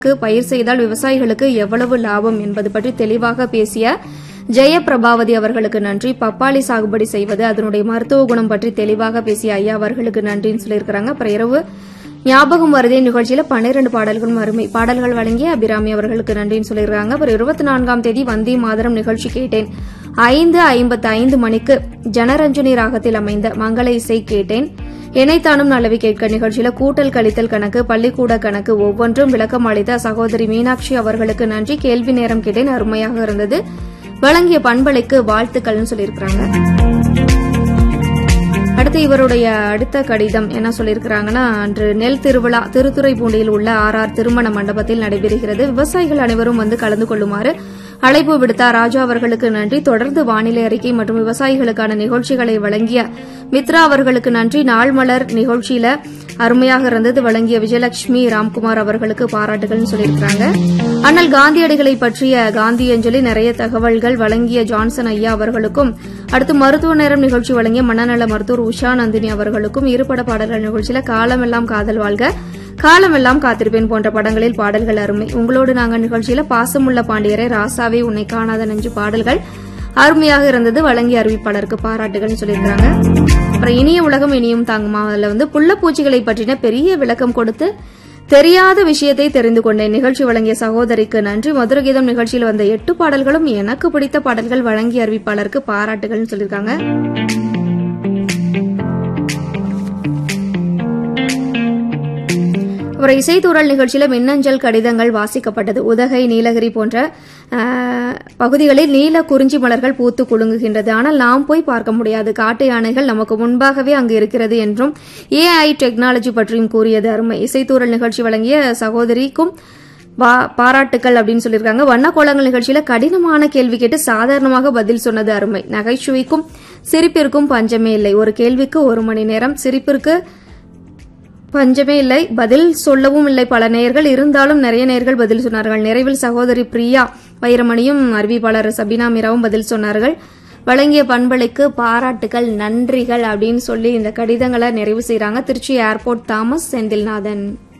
பயிர் செய்தால் விவசாயிகளுக்கு எவ்வளவு லாபம் என்பது பற்றி தெளிவாக பேசிய ஜெயபிரபாவதி அவர்களுக்கு நன்றி பப்பாளி சாகுபடி செய்வது அதனுடைய மருத்துவ குணம் பற்றி தெளிவாக பேசிய ஐயா அவர்களுக்கு நன்றின்னு சொல்லியிருக்கிறாங்க அப்புறம் இரவு ஞாபகம் வருதே நிகழ்ச்சியில பன்னிரண்டு பாடல்களும் அருமை பாடல்கள் வழங்கிய அபிராமி அவர்களுக்கு நன்றின்னு சொல்லியிருக்காங்க அப்புறம் இருபத்தி நான்காம் தேதி வந்தே மாதரம் நிகழ்ச்சி கேட்டேன் ஐந்து ஐம்பத்தி ஐந்து மணிக்கு ஜனரஞ்சனி ராகத்தில் அமைந்த மங்கள இசை கேட்டேன் இணைத்தானும் நல்லவி கேட்க நிகழ்ச்சியில கூட்டல் கழித்தல் கணக்கு பள்ளிக்கூட கணக்கு ஒவ்வொன்றும் விளக்கம் அளித்த சகோதரி மீனாட்சி அவர்களுக்கு நன்றி கேள்வி நேரம் கேட்டேன் அருமையாக இருந்தது வழங்கிய பண்பலைக்கு வாழ்த்துக்கள்னு சொல்லியிருக்கிறாங்க அடுத்து இவருடைய அடுத்த கடிதம் என்ன சொல்லியிருக்கிறாங்கன்னா அன்று நெல் திருவிழா திருத்துறைப்பூண்டியில் உள்ள ஆர் ஆர் திருமண மண்டபத்தில் நடைபெறுகிறது விவசாயிகள் அனைவரும் வந்து கலந்து கொள்ளுமாறு அழைப்பு விடுத்தார் ராஜா அவர்களுக்கு நன்றி தொடர்ந்து வானிலை அறிக்கை மற்றும் விவசாயிகளுக்கான நிகழ்ச்சிகளை வழங்கிய மித்ரா அவர்களுக்கு நன்றி நாள் மலர் நிகழ்ச்சியில அருமையாக இருந்தது வழங்கிய விஜயலட்சுமி ராம்குமார் அவர்களுக்கு பாராட்டுகள் சொல்லியிருக்கிறாங்க அண்ணல் காந்தியடிகளை பற்றிய காந்தி அஞ்சலி நிறைய தகவல்கள் வழங்கிய ஜான்சன் ஐயா அவர்களுக்கும் அடுத்து மருத்துவ நேரம் நிகழ்ச்சி வழங்கிய மனநல மருத்துவர் உஷா நந்தினி அவர்களுக்கும் இருபட பாடல்கள் நிகழ்ச்சியில காலமெல்லாம் காதல் வாழ்க காலமெல்லாம் காத்திருப்பேன் போன்ற படங்களில் பாடல்கள் அருமை உங்களோடு நாங்கள் நிகழ்ச்சியில பாசமுள்ள பாண்டியரை ராசாவே உன்னை காணாத நெஞ்சு பாடல்கள் அருமையாக இருந்தது வழங்கிய அறிவிப்பாளருக்கு பாராட்டுகள் சொல்லியிருக்காங்க அப்புறம் இனிய உலகம் இனியும் தாங்குமா அதுல வந்து புள்ளப்பூச்சிகளை பற்றின பெரிய விளக்கம் கொடுத்து தெரியாத விஷயத்தை தெரிந்து கொண்டேன் நிகழ்ச்சி வழங்கிய சகோதரிக்கு நன்றி மதுரகீதம் நிகழ்ச்சியில் வந்த எட்டு பாடல்களும் எனக்கு பிடித்த பாடல்கள் வழங்கிய அறிவிப்பாளருக்கு பாராட்டுகள் சொல்லியிருக்காங்க அப்புறம் இசைத்தூரல் நிகழ்ச்சியில மின்னஞ்சல் கடிதங்கள் வாசிக்கப்பட்டது உதகை நீலகிரி போன்ற ஆஹ், பகுதிகளில் நீல குறிஞ்சி மலர்கள் பூத்து குலுங்குகின்றது ஆனால் நாம் போய் பார்க்க முடியாது காட்டு யானைகள் நமக்கு முன்பாகவே அங்கு இருக்கிறது என்றும் ஏஐ டெக்னாலஜி பற்றியும் கூறியது அருமை இசைத்தூரல் நிகழ்ச்சி வழங்கிய சகோதரிக்கும் பா- பாராட்டுக்கள் அப்படின்னு சொல்லியிருக்காங்க வண்ணக்கோலங்கள் நிகழ்ச்சியில கடினமான கேள்வி கேட்டு சாதாரணமாக பதில் சொன்னது அருமை நகைச்சுவைக்கும் சிரிப்பிற்கும் பஞ்சமே இல்லை ஒரு கேள்விக்கு ஒரு மணி நேரம் சிரிப்பிற்கு பஞ்சமே இல்லை பதில் சொல்லவும் இல்லை பல நேயர்கள் இருந்தாலும் நிறைய நேயர்கள் பதில் சொன்னார்கள் நிறைவில் சகோதரி பிரியா வைரமணியும் அறிவிப்பாளர் சபினா மீராவும் பதில் சொன்னார்கள் வழங்கிய பண்பலைக்கு பாராட்டுகள் நன்றிகள் அப்படின்னு சொல்லி இந்த கடிதங்களை நிறைவு செய்றாங்க திருச்சி ஏர்போர்ட் தாமஸ் செந்தில்நாதன்